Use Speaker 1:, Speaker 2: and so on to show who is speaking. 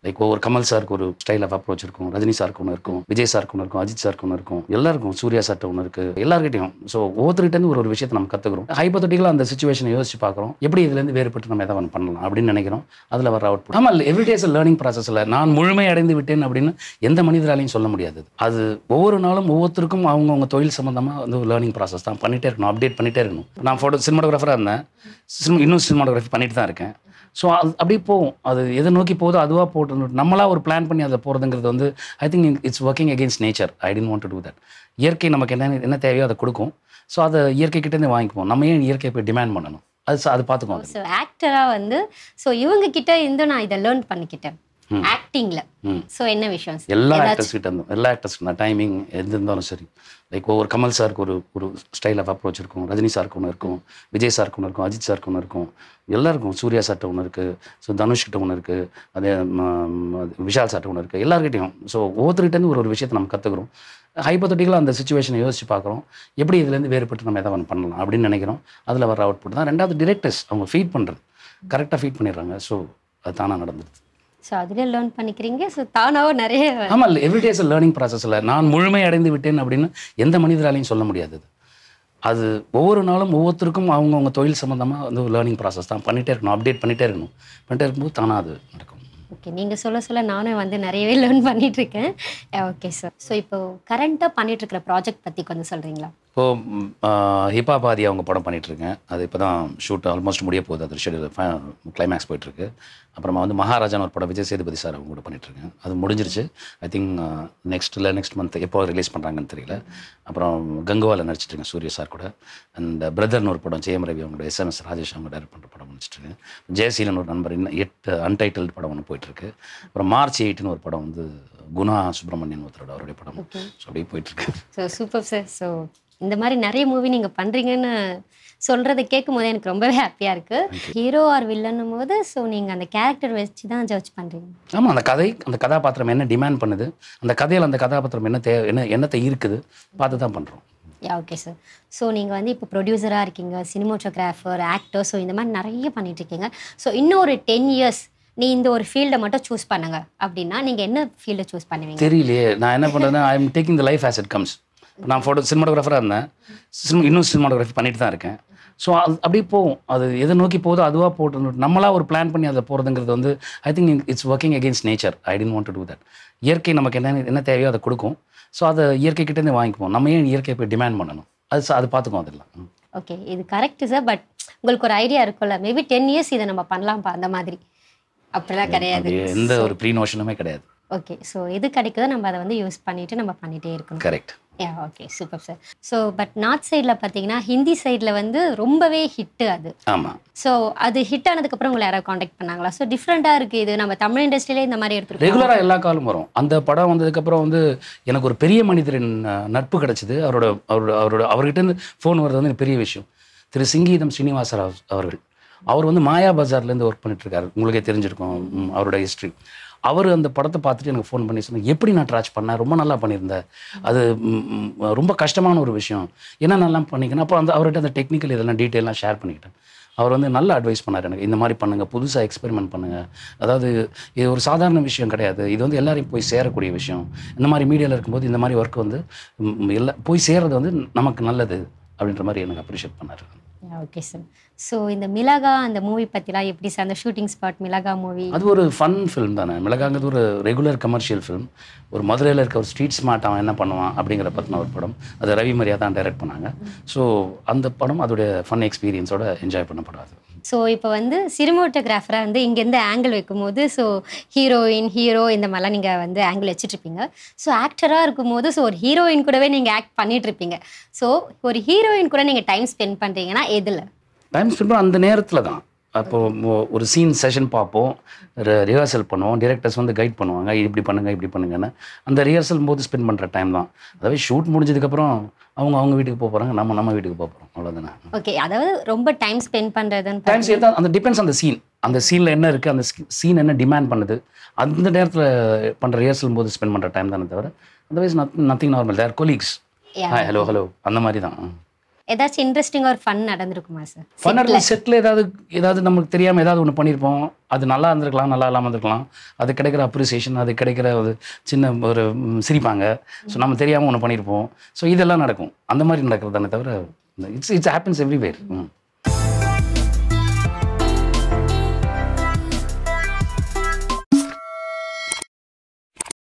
Speaker 1: Like ஒவ்வொரு கமல் சாருக்கு ஒரு ஸ்டைல் ஆஃப் அப்ரோச் இருக்கும் ரஜினி சாருக்கு ஒன்று இருக்கும் விஜய் சாருக்கு ஒன்று இருக்கும் அஜித் சாருக்கு ஒன்று இருக்கும் எல்லாருக்கும் சூர்யா சார்ட்ட ஒன்று இருக்கு எல்லாருக்கிட்டையும் ஸோ ஒவ்வொருத்தருகிட்ட ஒரு ஒரு விஷயத்தை நம்ம கற்றுக்குறோம் ஹைபோத்தட்டிக்கலாக அந்த சுச்சுவேஷனை யோசிச்சு பார்க்குறோம் எப்படி இதுலேருந்து வேறுபட்டு நம்ம எதாவது ஒன்று பண்ணலாம் அப்படின்னு நினைக்கிறோம் அதில் வர அவுட் ஆமாம் எவ்ரிடே இஸ் லேர்னிங் ப்ராசஸில் நான் முழுமை அடைந்து விட்டேன் அப்படின்னு எந்த மனிதராலையும் சொல்ல முடியாது அது ஒவ்வொரு நாளும் ஒவ்வொருத்தருக்கும் அவங்கவுங்க தொழில் சம்மந்தமாக வந்து ஒரு லேர்னிங் ப்ராசஸ் தான் பண்ணிகிட்டே இருக்கணும் அப்டேட் பண்ணிகிட்டே இருக்கணும் நான் ஃபோட்டோ சினிமாட்டோகிராஃபராக இருந்தேன் சினிமா இன்னும் சினிமாட்டோகிராஃபி பண்ணிட்டு தான் இருக்கேன் ஸோ அது அப்படியே போகும் அது எதை நோக்கி போகுதோ அதுவாக போட்டு நம்மளா ஒரு பிளான் பண்ணி அதை போகிறதுங்கிறது வந்து I think it's working against nature I tend want to do that இயற்கை நமக்கு என்ன என்ன தேவையோ அதை கொடுக்கும் ஸோ அதை இயற்கை கிட்டேருந்து வாங்கிக்குவோம் நம்ம ஏன் இயற்கையை போய் டிமாண்ட் பண்ணணும் அது ச- அது பார்த்துக்குவோம் அது
Speaker 2: ஸோ ஆக்டராக வந்து ஸோ இவங்க கிட்ட இருந்து நான் இதை லேர்ன் பண்ணிக்கிட்டேன் ஆக்டிங்ல
Speaker 1: ம்.
Speaker 2: ஸோ என்ன விஷயம் sir?
Speaker 1: எல்லா
Speaker 2: ஏதாச்சும்
Speaker 1: ஆக்டர்ஸ் கிட்ட இருந்தும் எல்லா ஆக்டர்ஸ் நான் டைமிங் எது இருந்தாலும் சரி லைக் ஒவ்வொரு கமல் சாருக்கு ஒரு ஒரு ஸ்டைல் ஆஃப் அப்ரோச் இருக்கும் ரஜினி சாருக்கு ஒன்று இருக்கும் விஜய் சாருக்கு ஒன்று இருக்கும் அஜித் சாருக்கு ஒன்று இருக்கும் எல்லாருக்கும் சூர்யா சார்ட்ட ஒன்று இருக்குது ஸோ தனுஷ் கிட்ட ஒன்று இருக்குது அதே ம, ம, விஷால் சார்ட்ட ஒன்று இருக்குது எல்லாருக்கிட்டையும் ஸோ ஒவ்வொருத்தருகிட்டேருந்து ஒரு ஒரு விஷயத்தை நம்ம கற்றுக்குறோம் ஹைபோத்தட்டிக்கலாக அந்த சுச்சுவேஷனை யோசிச்சு பார்க்குறோம் எப்படி இதுலேருந்து வேறுபட்டு நம்ம எதாவது ஒன்று பண்ணலாம் அப்படின்னு நினைக்கிறோம் அதில் வர அவுட்புட் தான் ரெண்டாவது டிரெக்டர்ஸ் அவங்க ஃபீட் பண்ணுறது கரெக்டாக ஃபீட் பண்ணிடுறாங்க ஸோ அது தானாக நடந்துருது
Speaker 2: ஸோ அதுல லேர்ன் பண்ணிக்கிறீங்க ஸோ தானாவும் நிறைய
Speaker 1: ஆமாம் எவ்ரிடே இஸ் லேர்னிங் ப்ராசஸில் நான் முழுமை அடைந்து விட்டேன் அப்படின்னு எந்த மனிதராலையும் சொல்ல முடியாது அது. அது ஒவ்வொரு நாளும் ஒவ்வொருத்தருக்கும் அவங்கவுங்க தொழில் சம்மந்தமாக வந்து ஒரு லேர்னிங் ப்ராசஸ் தான் பண்ணிகிட்டே இருக்கணும் அப்டேட் பண்ணிகிட்டே இருக்கணும் பண்ணிட்டே இருக்கும்போது தானாக அது நடக்கும்
Speaker 2: ஓகே நீங்க சொல்ல சொல்ல நானும் வந்து நிறையவே லேர்ன் பண்ணிட்டு இருக்கேன் ஓகே சார் ஸோ இப்போ கரண்ட்டாக பண்ணிட்டு இருக்கிற ப்ராஜெக்ட் பத்தி கொஞ்சம் சொல்றீங்களா
Speaker 1: இப்போது ஹிப்பாப் ஆதி அவங்க படம் பண்ணிகிட்ருக்கேன் அது இப்போ தான் ஷூட் ஆல்மோஸ்ட் முடிய போகுது அது ஷெடியூல் கிளைமேக்ஸ் போயிட்டுருக்கு அப்புறமா வந்து மகாராஜான்னு ஒரு படம் விஜய் சேதுபதி சார் அவங்க கூட பண்ணிகிட்ருக்கேன் அது முடிஞ்சிருச்சு ஐ திங்க் நெக்ஸ்ட் இல்லை நெக்ஸ்ட் மந்த் எப்போ ரிலீஸ் பண்ணுறாங்கன்னு தெரியல அப்புறம் கங்குவாவில் நடிச்சிட்ருக்கேன் சூர்யா சார் கூட அண்ட் பிரதர்னு ஒரு படம் ஜெயம் ரவி அவங்களோட எஸ்எம்எஸ் ராஜேஷ் அவங்க டைரக்ட் பண்ணுற படம் நடிச்சிட்ருக்கேன் ஜெயசீலன் ஒரு நண்பர் இன்னும் எட்டு அன்டைட்டில்டு படம் ஒன்று போயிட்டுருக்கு அப்புறம் மார்ச் எயிட்னு ஒரு படம் வந்து குணா சுப்பிரமணியன் ஒருத்தரோட அவருடைய படம் ஸோ அப்படியே போயிட்டுருக்கு
Speaker 2: ஸோ சூப்பர் சார் ஸோ இந்த மாதிரி நிறைய மூவி நீங்க பண்றீங்கன்னு சொல்றதை கேட்கும் போது எனக்கு ரொம்பவே ஹாப்பியா இருக்கு ஹீரோ ஆர் வில்லன்னும் போது ஸோ நீங்க அந்த கேரக்டர் வச்சு தான் ஜட்ஜ் பண்றீங்க
Speaker 1: ஆமாம் அந்த கதை அந்த கதாபாத்திரம் என்ன டிமாண்ட் பண்ணுது அந்த கதையில் அந்த கதாபாத்திரம் என்ன தே என்ன என்னத்தை இருக்குது பார்த்து தான் பண்ணுறோம்
Speaker 2: யா ஓகே சார் ஸோ நீங்கள் வந்து இப்போ ப்ரொடியூசராக இருக்கீங்க சினிமோட்டோகிராஃபர் ஆக்டர் ஸோ இந்த மாதிரி நிறைய பண்ணிட்டு இருக்கீங்க ஸோ இன்னும் ஒரு டென் இயர்ஸ் நீ இந்த ஒரு ஃபீல்டை மட்டும் சூஸ் பண்ணுங்க அப்படின்னா நீங்கள் என்ன ஃபீல்டை சூஸ் பண்ணுவீங்க
Speaker 1: தெரியலையே நான் என்ன பண்ணுறேன்னா I am taking the life as it comes நான் ஃபோட்டோ சினிமாட்டோகிராஃபராக இருந்தேன் சினிமா இன்னும் சினிமாட்டோகிராஃபி பண்ணிட்டு தான் இருக்கேன் ஸோ அது அப்படியே போகும் அது எதை நோக்கி போகுதோ அதுவாக போட்டு நம்மளா ஒரு பிளான் பண்ணி அதை போகிறதுங்கிறது வந்து I think it's working against nature I tend want to do that இயற்கை நமக்கு என்ன என்ன தேவையோ அதை கொடுக்கும் ஸோ அதை இயற்கை கிட்டேருந்து வாங்கிக்குவோம் நம்ம ஏன் இயற்கையை போய் டிமாண்ட் பண்ணணும் அது ச- அது பார்த்துக்குவோம் அதெல்லாம் ம்.
Speaker 2: ஓகே இது கரெக்ட் சார் பட் உங்களுக்கு ஒரு ஐடியா இருக்கும்ல மேபி டென் இயர்ஸ் இதை நம்ம பண்ணலாம்ப்பா அந்த மாதிரி அப்படிலாம் கிடையாது
Speaker 1: அது எந்த ஒரு ப்ரீ நோஷனுமே கிடையாது
Speaker 2: ஓகே ஸோ எது கிடைக்குதோ நம்ம அதை வந்து யூஸ் பண்ணிட்டு நம்ம பண்ணிட்டே இருக்கணும்
Speaker 1: correct
Speaker 2: yeah okay super sir so but north சைடில் பார்த்தீங்கன்னா ஹிந்தி சைடில் வந்து ரொம்பவே ஹிட்டு அது
Speaker 1: ஆமாம்
Speaker 2: ஸோ அது ஹிட் ஆனதுக்கப்புறம் உங்களை யாராவது காண்டாக்ட் பண்ணாங்களா ஸோ டிஃப்ரெண்ட்டாக இருக்குது இது நம்ம தமிழ் இண்டஸ்ட்ரியிலே இந்த மாதிரி எடுத்துருக்கோம்
Speaker 1: ரெகுலராக எல்லா காலும் வரும் அந்த படம் வந்ததுக்கப்புறம் வந்து எனக்கு ஒரு பெரிய மனிதரின் அஹ், நட்பு கிடச்சிது அவரோட அவரோட அவரோட அவர்கிட்ட ஃபோன் வர்றது வந்து எனக்கு பெரிய விஷயம் திரு சிங்கீதம் ஸ்ரீனிவாச ராவ் அவர்கள் அவர் வந்து மாயா பஜார்லேருந்து ஒர்க் பண்ணிட்டு இருக்காரு உங்களுக்கே தெரிஞ்சிருக்கும் ம், அவரோட ஹிஸ்ட்ரி அவர் அந்த படத்தை பார்த்துட்டு எனக்கு ஃபோன் பண்ணி சொன்னார் எப்படி நான் ட்ராச் பண்ணேன் ரொம்ப நல்லா பண்ணியிருந்தேன் அது ம், ம், ரொம்ப கஷ்டமான ஒரு விஷயம் என்ன நல்லா பண்ணிக்கணும் அப்போ அந்த அவர்கிட்ட அந்த டெக்னிக்கல் இதெல்லாம் டீட்டெயிலாம் ஷேர் பண்ணிக்கிட்டேன் அவர் வந்து நல்ல அட்வைஸ் பண்ணார் எனக்கு இந்த மாதிரி பண்ணுங்க புதுசாக எக்ஸ்பெரிமெண்ட் பண்ணுங்க அதாவது இது ஒரு சாதாரண விஷயம் கிடையாது இது வந்து எல்லாரையும் போய் சேரக்கூடிய விஷயம் இந்த மாதிரி மீடியாவில் இருக்கும்போது இந்த மாதிரி ஒர்க் வந்து ம், எல்லா போய் சேர்றது வந்து நமக்கு நல்லது அப்படின்ற மாதிரி எனக்கு அப்ரிஷியேட் பண்ணார்
Speaker 2: ஓகே சார் ஸோ இந்த மிளகா அந்த மூவி பற்றிலாம் எப்படி சார் அந்த ஷூட்டிங் ஸ்பாட் மிளகா மூவி
Speaker 1: அது ஒரு ஃபன் ஃபிலிம் தானே மிளகாங்கிறது ஒரு ரெகுலர் கமர்ஷியல் ஃபிலிம் ஒரு மதுரையில் இருக்க ஒரு ஸ்ட்ரீட் ஸ்மார்ட் அவன் என்ன பண்ணுவான் அப்படிங்கிற பற்றின ஒரு படம் அது ரவி மரியா தான் டைரக்ட் பண்ணாங்க ஸோ அந்த படம் அதோடைய ஃபன் எக்ஸ்பீரியன்ஸோட என்ஜாய் பண்ண படம் அது
Speaker 2: ஸோ இப்போ வந்து சினிமோட்டோகிராஃபராக வந்து இங்கேருந்து ஆங்கிள் வைக்கும்போது ஸோ ஹீரோயின் ஹீரோ இந்த மாதிரிலாம் நீங்கள் வந்து ஆங்கிள் வச்சுட்ருப்பீங்க ஸோ ஆக்டராக இருக்கும்போது ஸோ ஒரு ஹீரோயின் கூடவே நீங்கள் ஆக்ட் பண்ணிகிட்ருப்பீங்க ஸோ ஒரு ஹீரோயின் கூட நீங்கள் டைம் ஸ்பெண்ட் பண்ணுறீங்கன்னா எதில்
Speaker 1: டைம் ஸ்பெண்ட் பண்ண அந்த நேரத்தில் தான் அப்போ மொ- ஒரு சீன் செஷன் பார்ப்போம் ரிஹர்சல் பண்ணுவோம் டிரெக்டர்ஸ் வந்து கைட் பண்ணுவாங்க இப்படி பண்ணுங்க இப்படி பண்ணுங்கன்னு அந்த ரிஹர்சல் போது ஸ்பெண்ட் பண்ணுற டைம் தான் அதாவது ஷூட் முடிஞ்சதுக்கப்புறம் அவங்க அவங்க வீட்டுக்கு போக போகிறாங்க நம்ம நம்ம வீட்டுக்கு போக போகிறோம் அவ்வளோதானே
Speaker 2: ஓகே அதாவது ரொம்ப டைம் ஸ்பெண்ட் பண்ணுறதுன்னு
Speaker 1: டைம் சேர்த்து அந்த டிபெண்ட்ஸ் அந்த சீன் அந்த சீனில் என்ன இருக்குது அந்த சீன் என்ன டிமாண்ட் பண்ணுது அந்த நேரத்தில் பண்ணுற ரிஹர்சல் போது ஸ்பெண்ட் பண்ணுற டைம் தானே தவிர otherwise nothing normal there colleagues
Speaker 2: Yeah.
Speaker 1: Hi hello hello அந்த மாதிரி தான்
Speaker 2: ஏதாச்சும் இன்ட்ரெஸ்டிங்காக ஒரு ஃபன் நடந்திருக்குமா சார்
Speaker 1: ஃபன்னாக செட்டில் ஏதாவது ஏதாவது நமக்கு தெரியாமல் ஏதாவது ஒன்று பண்ணியிருப்போம் அது நல்லா இருந்திருக்கலாம் நல்லா இல்லாமல் இருந்திருக்கலாம் அது கிடைக்கிற அப்ரிசியேஷன் அது கிடைக்கிற ஒரு சின்ன ஒரு ம், சிரிப்பாங்க ஸோ நம்ம தெரியாமல் ஒன்று பண்ணியிருப்போம் ஸோ இதெல்லாம் நடக்கும் அந்த மாதிரி நடக்கிறது தானே தவிர இட்ஸ் இட்ஸ் ஹேப்பன்ஸ் எவ்ரிவேர் ம்